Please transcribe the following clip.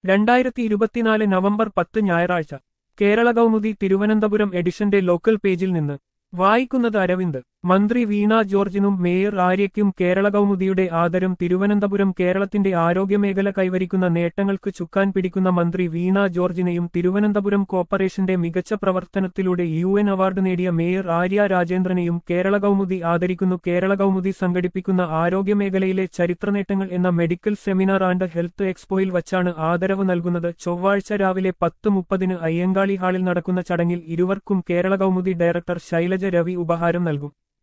രണ്ടായിരത്തി ഇരുപത്തിനാല് നവംബർ പത്ത് ഞായറാഴ്ച കേരള കൗമുദി തിരുവനന്തപുരം എഡിഷന്റെ ലോക്കൽ പേജിൽ നിന്ന് വായിക്കുന്നത് അരവിന്ദ് മന്ത്രി വീണ ജോർജിനും മേയർ ആര്യയ്ക്കും കേരള കൗമുദിയുടെ ആദരം തിരുവനന്തപുരം കേരളത്തിന്റെ ആരോഗ്യമേഖല കൈവരിക്കുന്ന നേട്ടങ്ങൾക്ക് ചുക്കാൻ പിടിക്കുന്ന മന്ത്രി വീണ ജോർജിനെയും തിരുവനന്തപുരം കോർപ്പറേഷന്റെ മികച്ച പ്രവർത്തനത്തിലൂടെ യു എൻ അവാർഡ് നേടിയ മേയർ ആര്യ രാജേന്ദ്രനെയും കേരള കൗമുദി ആദരിക്കുന്നു കേരള കൗമുദി സംഘടിപ്പിക്കുന്ന ആരോഗ്യമേഖലയിലെ ചരിത്രനേട്ടങ്ങൾ എന്ന മെഡിക്കൽ സെമിനാർ ആൻഡ് ഹെൽത്ത് എക്സ്പോയിൽ വച്ചാണ് ആദരവ് നൽകുന്നത് ചൊവ്വാഴ്ച രാവിലെ പത്ത് മുപ്പതിന് അയ്യങ്കാളി ഹാളിൽ നടക്കുന്ന ചടങ്ങിൽ ഇരുവർക്കും കേരള കൗമുദി ഡയറക്ടർ ശൈലജ രവി ഉപഹാരം നൽകും